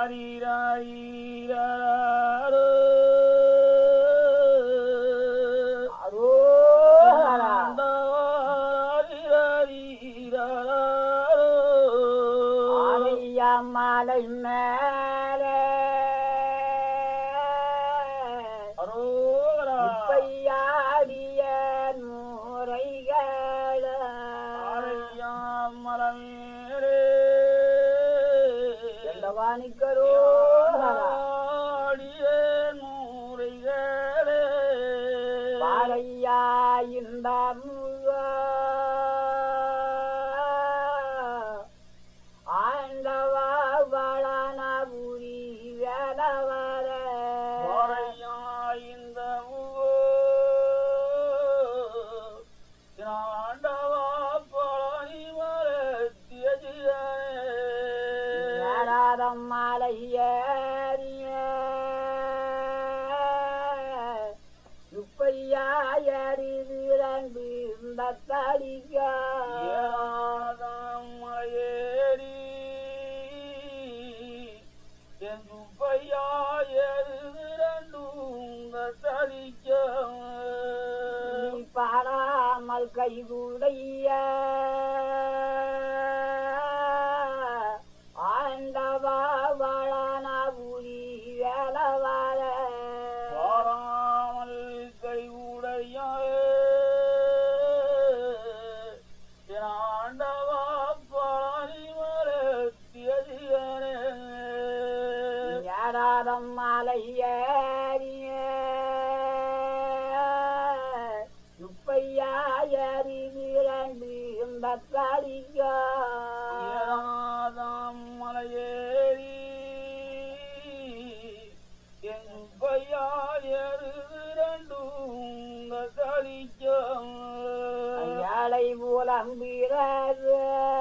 ஆரீராரீராரோ. அரோகரா. ஆரீராரீராரோ. ஆலையா மாலை மேலே அரோகரா. இப்பையாடிய முறைகள ஆரையா மலமேலே. எல்லவானிக்கரோ ஆடிய நூறைகளே. பாலையா இந்த முக ஆண்டவா வளனபுரி வேலவர வாரையா இந்த ஊரோ. ஆண்டவா பழனி மரத்திய ஜியனே. ஏறாதம் மலையேறிய முப்பையா எரிதிரண்டு இந்த தடிக்கா ஏறாதம் மலையேறி என் சுப்பையா எருதிரண்டும் தளிக்க நீ பாடாமல் கைகுடைய ஆண்டவா வளனபுரி வேலவர பாராமல் கைவுடைய என் ஆண்டவா பழனி மரத்திய ஜியனே. யாராதம் மலையேறிய முப்பையா எரிதிரண்டு இந்த தடிக்கா ஏறாதாம் மலையேறி என் பையா எருதிரண்டும் தளிக்கும் ஏழை புலம்பிறது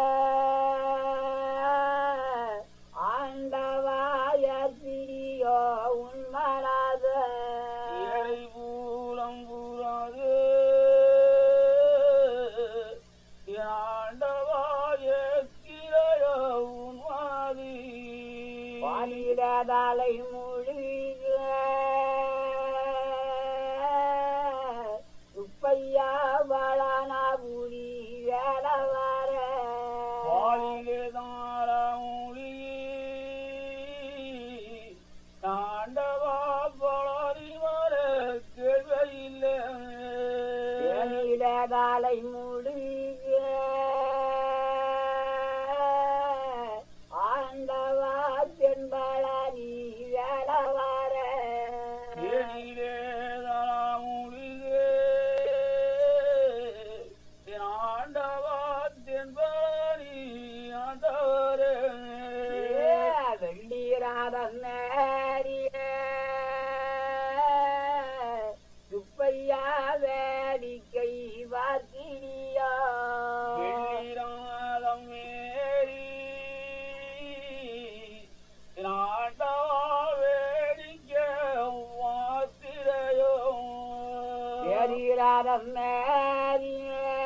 ஆண்டவாயோ உன்மனத ஏழை பூரம் பூராது என் ஆண்டவா ஏற்கிறையோ உன் மாதிரி வானிடதலை மொழிக உப்பையா வளனபுரி வேலவர வாழிலே தாராமொழி ஆண்டவா பழனி மர கேள்வியில்லை தேனிடதலை முடிக ஆண்டவா தென்பழனி வேலவர ஏனிலே தாராமொழியே என் ஆண்டவா தென்பழனி ஆண்டவரே வெள்ளீராதன் நேரிய சுப்பையா வேடிக்கை வாக்கிரியா வெள்ளிராதம் ஏறி என் ஆண்டவா வேடிக்கை வாசிரையோ வெள்ளீராதன் நேரிய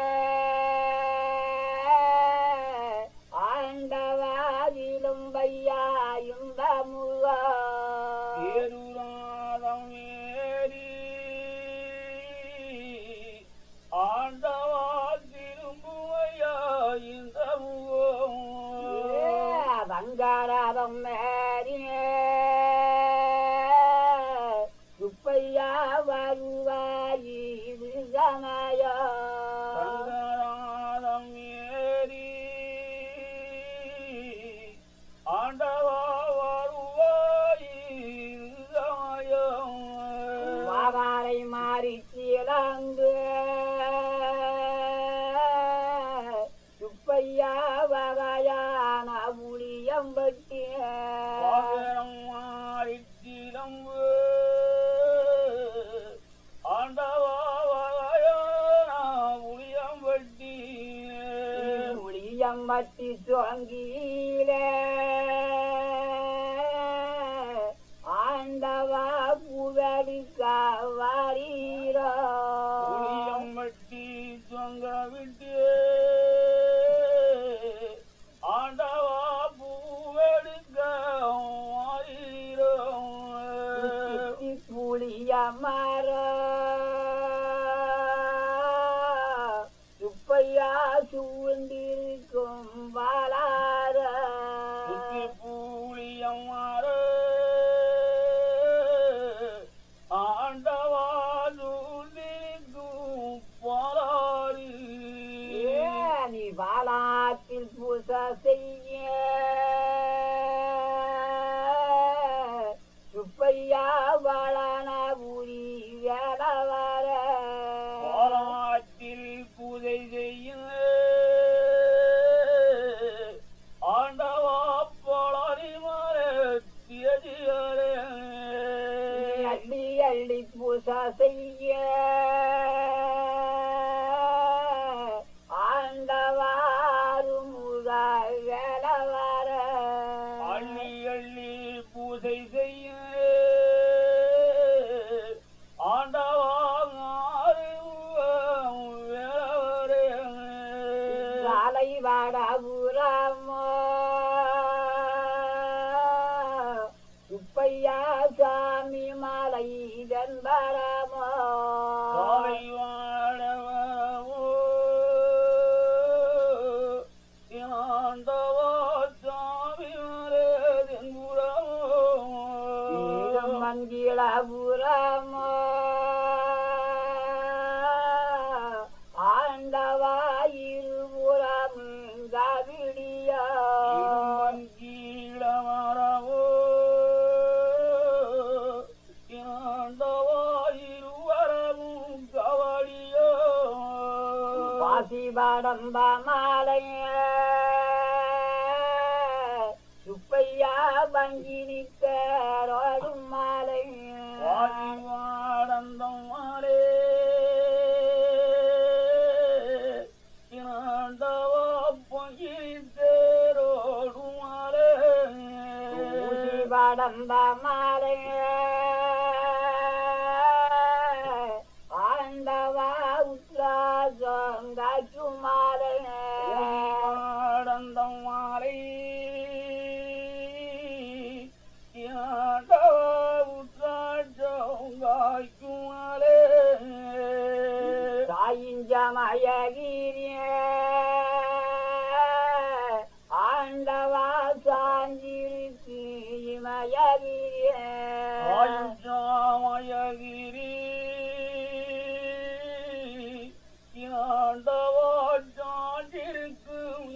ஆண்டவாதிலும் பையா இந்த முகா ஏருராதம் ஏறி ஆண்டவா திரும்புவையா இந்த முகம் வங்காராதம் மேரிய சுப்பையா வருவாயிது சமயா சங்கராதம் ஏறி ஆண்டவா வருவாய் சமயம் வாகாரை மாறி சீலங்கு சுப்பையா வகையான புளியம்பட்டி பாகரம் மாறிச்சிலம்பு ஆண்டவா வகையான புளியம்பட்டி புளியம்பட்டி சொங்கீலே ஆண்டவா புகழுக்க வரீரோ புளியம்பட்டி சொங்க விட்டு ஆண்டவா பூவெடுக்க பாலாத்தில் பூச செய்ய சுப்பையா வாழானபுரி வேலவர பாலாற்றில் பூஜை செய்யும் ஆண்டவா பழனி மரத்தியதியாரே அள்ளி அள்ளி பூச செய்ய ஆண்டவாறு முக வேலவர அள்ளி அள்ளி பூஜை செய்ய ஆண்டவா வேறவரே சாலை வாடபுரமோ சுப்பையா சாமி மலை தன்பரமோ சாலை வாழவரவோ ஆண்டவா சாமி மரதென்புறமோ மங்கிளபுரமோ ஆண்டவா இருபுறம் கவிடியா கீழமரவோ இருவரமும் கவடியோ பாசிபடம்ப மாலைய சுப்பையா பங்கினிக்க ரோடும் மாலைய வாடந்தம் மாலே இனாண்டவா பொங்கித்தேரோடும் மாலே பாசிபடம்ப மாலைய ஆண்டவா உத்ராஜம் காற்று மாலைய வாடந்தம் மாலை இனாண்டவா உற்றாட்டம் காய்க்கும் மாலே சாயிஞ்சமயகிரிய ஆண்டவா சாஞ்சிருக்கு இமயகிரிய ஆயுஷாமயகிரி இனாண்டவா சாண்டிருக்கும்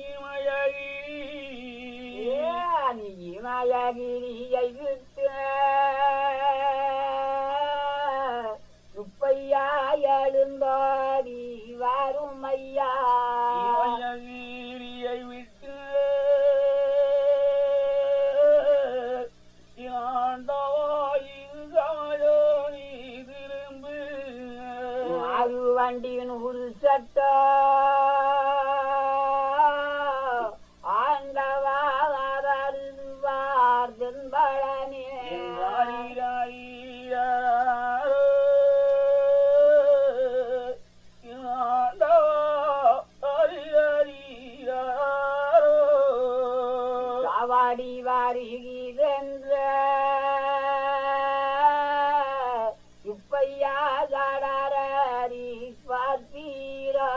இமயகிரி நீ இமயகிரியை விட்டு சுப்பையா எழுந்தாடி வரும் ஐயா இமயகிரியை விட்டு இனாண்டவா இது சமயோ நீ திரும்பு ஆறு வண்டி நூறு சட்ட ஆண்டவா வருவார் தென்பழனே காவாடி வருகிறென்ற சுப்பையா காடாரி பார்த்தீரா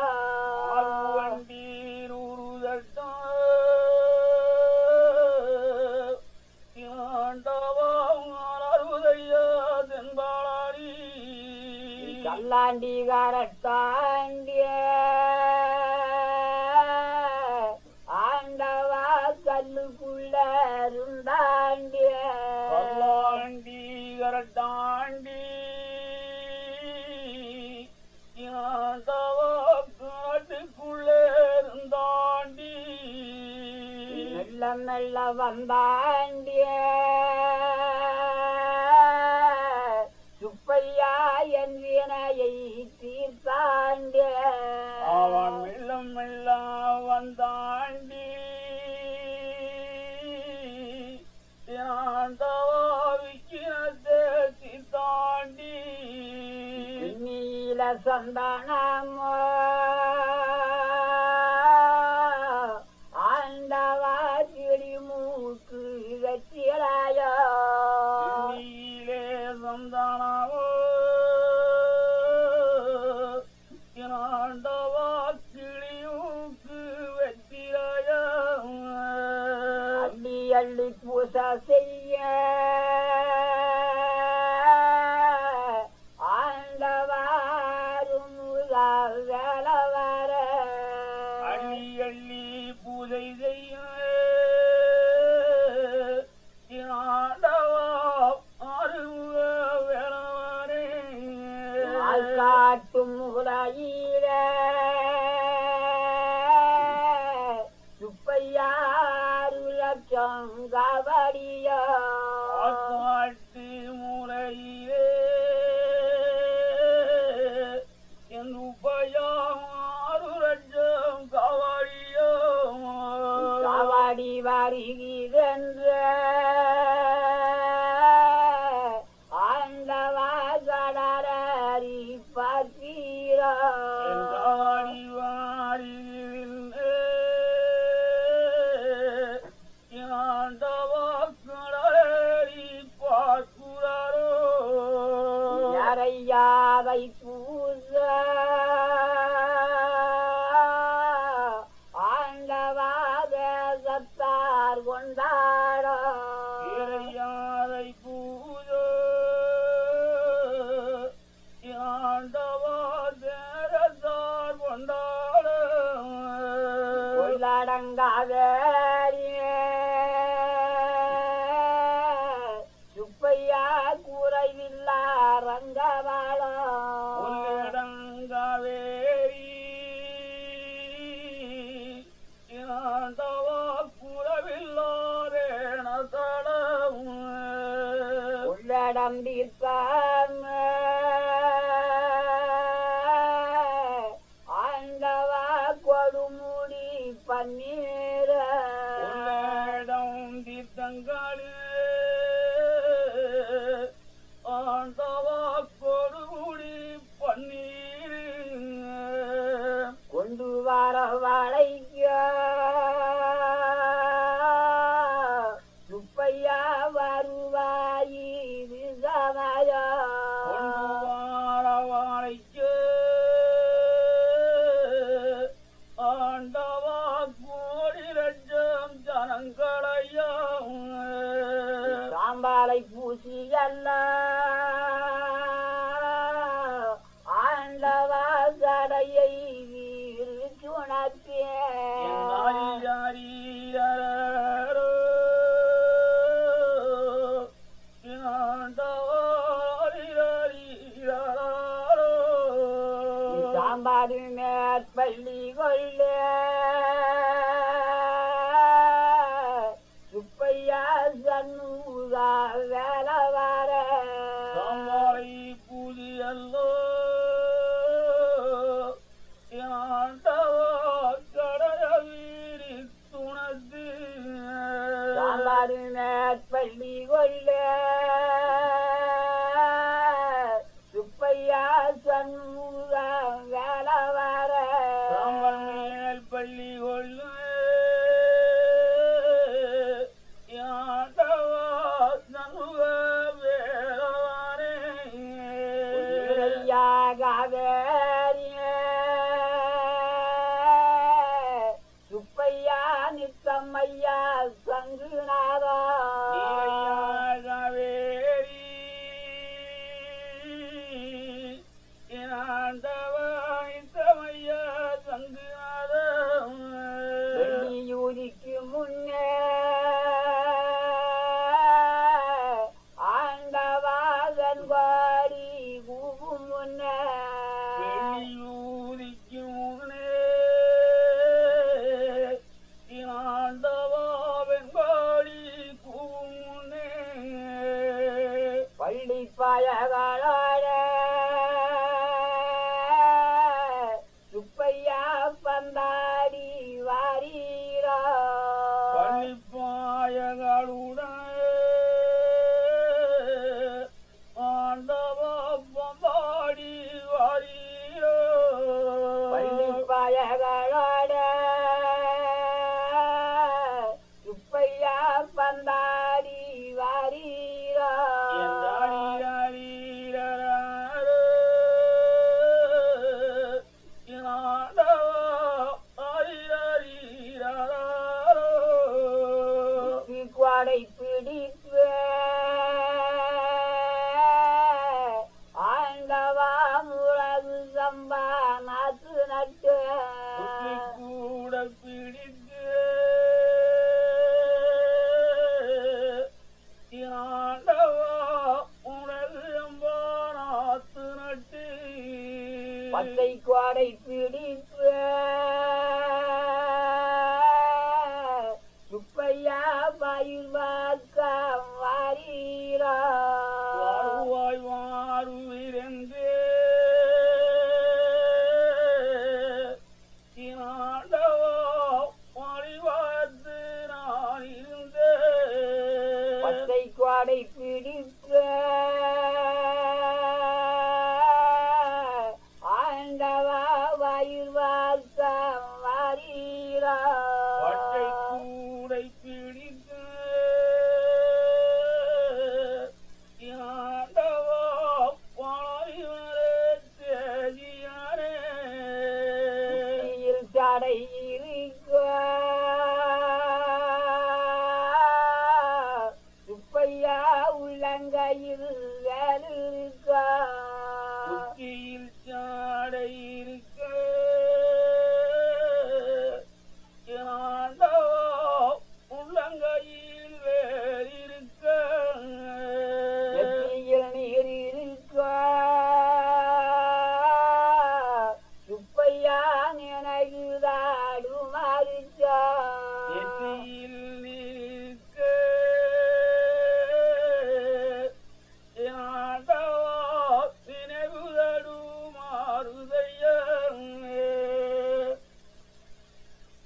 கல்லாண்டி காரத்தாண்டிய ஆண்டவா கல்லுக்குள்ள இருந்தாண்டிய தாண்டி காட்டுக்குள்ளே இருந்தாண்டி மெல்ல மெல்ல வந்தாண்டிய சுப்பையா என் வினையை தீர்த்தாண்டிய அவன் மெல்ல மெல்ல வந்தாண்டி ஆண்டவாவிக்கினத்தை தாண்டி நீல சந்தானமோ ஆண்டவா கிளி மூக்கு வெற்றியலாயோ நீலே சந்தானாவோ ஆண்டவா கிளியூக்கு வெற்றிராயா அள்ளி அள்ளி பூச செய்ய ஆண்டவாரும் வேலை வர அள்ளி அள்ளி பூஜை செய்ய ஆண்டவா அருவ வேளவரே காட்டும் முறையில சுப்பையாறு லட்சம் கபடியோ காட்டு முறையிலே என் உபயம் ஆறு லட்சம் கவடியோ கபடி வருகிறென்ற ஆண்டவா கடலரி பத்தீரோ எங்காடி வாரியிலே ஆண்டவா கடலேறி பார்க்குறாரோ யாரையாவை பூச ஆண்டவாத சத்தார் கொண்டாடோ இறையாரை பூஜோ ஆண்டவா தேரத்தார் கொண்டாட உள்ளடங்காதே சுப்பையா குறைவில்லா ரங்கவாளோ உள்ளடங்காவேரி ஆண்டவா குறவில்லாதேன தடம் உள்ளடம் தீர்ப்பாம ஆண்டவா கொடுமுடி பன்னீர உள்ளடம் தீர்த்தங்களே ஆண்டவா கொடுமுடி பன்னீர் கொண்டு வர வளைக்க சுப்பையா வருவாயி விசமயா கொண்டுவாரவாழைக்கு ஆண்டவா கோடி லட்சம் ஜனங்களையும் சாம்பாலை பூசி அல்ல ஆண்டவா சடையை சுணத்தே யாரோ சாம்பாடு மேற்பள்ளி கொள்ள சுப்பையா சண்முகா வேலை வர சமாளி புதியல்லோ ஆண்டவா கடலவீரி துணது சாம்பாடு மேற்பள்ளி கொள்ள சுப்பையா சண்முகா வேலை வர சாம்பல் மேல் பள்ளி கொள்ளு ஆண்டவா நனுவ வேளவானே சுப்பையா நித்தம்மையா சங்குநாதா நீரையாகவேரி ஆண்டவாய் தமைய சங்குநாதம் வெள்ளியூதிக்கு முன்னே ஆண்டவாகன் வாடி கூவும் முன்னே வெளியூதிக்கு முன்னே ஆண்டவா வெண்பாடி கூவும் முன்னே பள்ளி பயகளோட சுப்பையா பந்தாடி வாரீரோ பள்ளிப்பாயகளுடன் ஆண்டவா பம்பாடி வாரீரோ பள்ளி பயகளோட சுப்பையா பந்தாடி வாரீரோ என்றாடி பச்சை கோடை பிடிப்பு சுப்பையா பயிர் வாக்கம் வாரீரா வாருவாய் வாருவிரென்று இனாண்டவா மறிவாத்து நான் இருந்தேன் பச்சை கோடை பிடிப்பு ஆண்டவா பயிர் வாக்கம் வாரீரா பச்சை கூடை